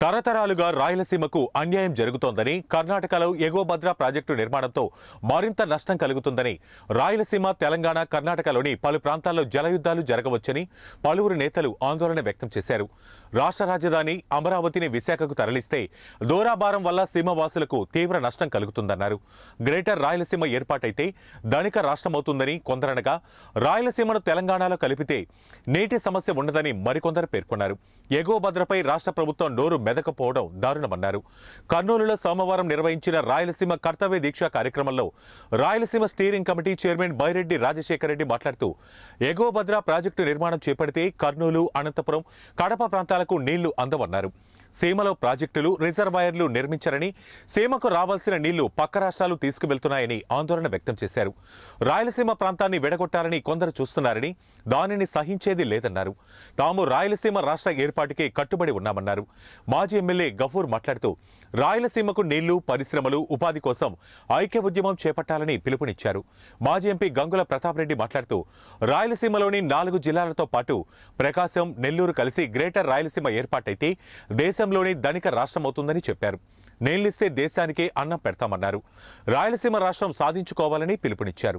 తరతరాలుగా రాయలసీమకు అన్యాయం జరుగుతోందని కర్ణాటకలో ఎగువ భద్ర ప్రాజెక్టు నిర్మాణంతో మరింత నష్టం కలుగుతుందని రాయలసీమ తెలంగాణ కర్ణాటకలోని పలు ప్రాంతాల్లో జలయుద్ధాలు జరగవచ్చని పలువురు నేతలు ఆందోళన వ్యక్తం చేశారు రాష్ట్ర రాజధాని అమరావతిని విశాఖకు తరలిస్తే దూరాభారం వల్ల సీమవాసులకు తీవ్ర నష్టం కలుగుతుందన్నారు గ్రేటర్ రాయలసీమ ఏర్పాటైతే ధనిక రాష్ట్రమవుతుందని కొందరనగా రాయలసీమను తెలంగాణలో కలిపితే నీటి సమస్య ఉండదని మరికొందరు పేర్కొన్నారు ఎగువ భద్రపై రాష్ట్ర ప్రభుత్వం నోరు మెదకపోవడం దారుణమన్నారు కర్నూలులో సోమవారం నిర్వహించిన రాయలసీమ కర్తవ్య దీక్ష కార్యక్రమంలో Rayalaseema steering committee chairman Byreddy Rajasekhara Reddy మాట్లాడుతూ ఎగువ భద్ర ప్రాజెక్టు నిర్మాణం చేపడితే కర్నూలు అనంతపురం కడప ప్రాంతాలకు నీళ్లు అందవన్నారు సీమలో ప్రాజెక్టులు రిజర్వాయర్లు నిర్మించారని సీమకు రావాల్సిన నీళ్లు పక్క రాష్ట్రాలు తీసుకువెళ్తున్నాయని ఆందోళన వ్యక్తం చేశారు రాయలసీమ ప్రాంతాన్ని విడగొట్టాలని కొందరు చూస్తున్నారని దానిని సహించేది లేదన్నారు తాము రాయలసీమ రాష్ట్ర ఏర్పాటుకే కట్టుబడి ఉన్నామన్నారు మాజీ ఎమ్మెల్యే గఫూర్ మాట్లాడుతూ రాయలసీమకు నీళ్లు పరిశ్రమలు ఉపాధి కోసం ఐక్య ఉద్యమం చేపట్టాలని పిలుపునిచ్చారు మాజీ ఎంపీ గంగుల ప్రతాప్ రెడ్డి మాట్లాడుతూ రాయలసీమలోని నాలుగు జిల్లాలతో పాటు ప్రకాశం నెల్లూరు కలిసి గ్రేటర్ రాయలసీమ ఏర్పాటైతే దేశంలోని ధనిక రాష్ట్రమవుతుందని చెప్పారు నీళ్లిస్తే దేశానికే అన్నం పెడతామన్నారు రాయలసీమ రాష్ట్రం సాధించుకోవాలని పిలుపునిచ్చారు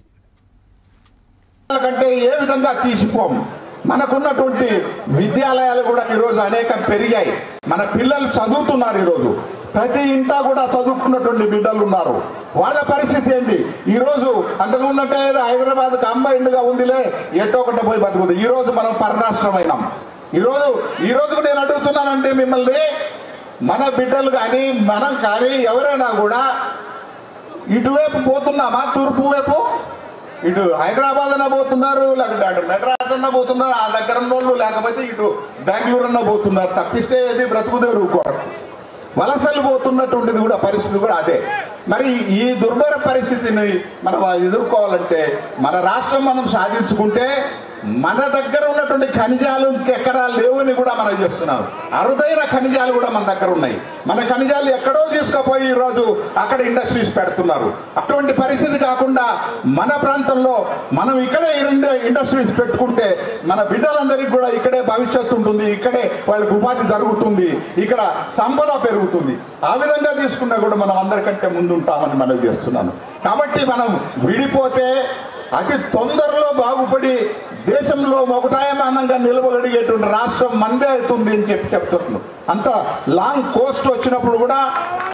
కంటే ఏ విధంగా తీసిపోం మనకున్నటువంటి విద్యాలయాలు కూడా ఈరోజు అనేకం పెరిగాయి మన పిల్లలు చదువుతున్నారు ఈరోజు ప్రతి ఇంటా కూడా చదువుకున్నటువంటి బిడ్డలు ఉన్నారు వాళ్ళ పరిస్థితి ఏంటి ఈరోజు అంతకు ఉన్నట్టే ఏదో హైదరాబాద్ కంబైండ్గా ఉందిలే ఎటో ఒకటి పోయి బతుకుతుంది ఈరోజు మనం పరరాష్ట్రమైనాం ఈరోజు ఈ రోజు నేను అడుగుతున్నానంటే మిమ్మల్ని మన బిడ్డలు కానీ మనం కానీ ఎవరైనా కూడా ఇటువైపు పోతున్నామా తూర్పు వైపు ఇటు హైదరాబాద్ అన్న పోతున్నారు లేకపోతే అటు మెడ్రాస్ అన్న పోతున్నారు ఆ దగ్గర ఉన్నోళ్ళు లేకపోతే ఇటు బెంగళూరు అన్న పోతున్నారు తప్పిస్తే ఇది బ్రతుకుదేరు కొరకు వలసలు పోతున్నటువంటిది కూడా పరిస్థితి కూడా అదే మరి ఈ దుర్భర పరిస్థితిని మనం ఎదుర్కోవాలంటే మన రాష్ట్రం మనం సాధించుకుంటే మన దగ్గర ఉన్నటువంటి ఖనిజాలు ఇంకెక్కడా లేవని కూడా మనం చేస్తున్నాం అరుదైన ఖనిజాలు కూడా మన దగ్గర ఉన్నాయి మన ఖనిజాలు ఎక్కడో తీసుకుపోయి ఈరోజు అక్కడ ఇండస్ట్రీస్ పెడుతున్నారు అటువంటి పరిస్థితి కాకుండా మన ప్రాంతంలో మనం ఇక్కడే రెండు ఇండస్ట్రీస్ పెట్టుకుంటే మన బిడ్డలందరికీ కూడా ఇక్కడే భవిష్యత్తు ఉంటుంది ఇక్కడే వాళ్ళకి ఉపాధి జరుగుతుంది ఇక్కడ సంపద పెరుగుతుంది ఆ విధంగా తీసుకున్నా కూడా మనం అందరికంటే ముందుంటామని మనం చేస్తున్నాను కాబట్టి మనం విడిపోతే అతి తొందరలో బాగుపడి దేశంలో ఒకటాయమానంగా నిలవగలిగేటువంటి రాష్ట్రం మందే అవుతుంది అని చెప్పి చెప్తున్నాను అంత లాంగ్ కోస్ట్ వచ్చినప్పుడు కూడా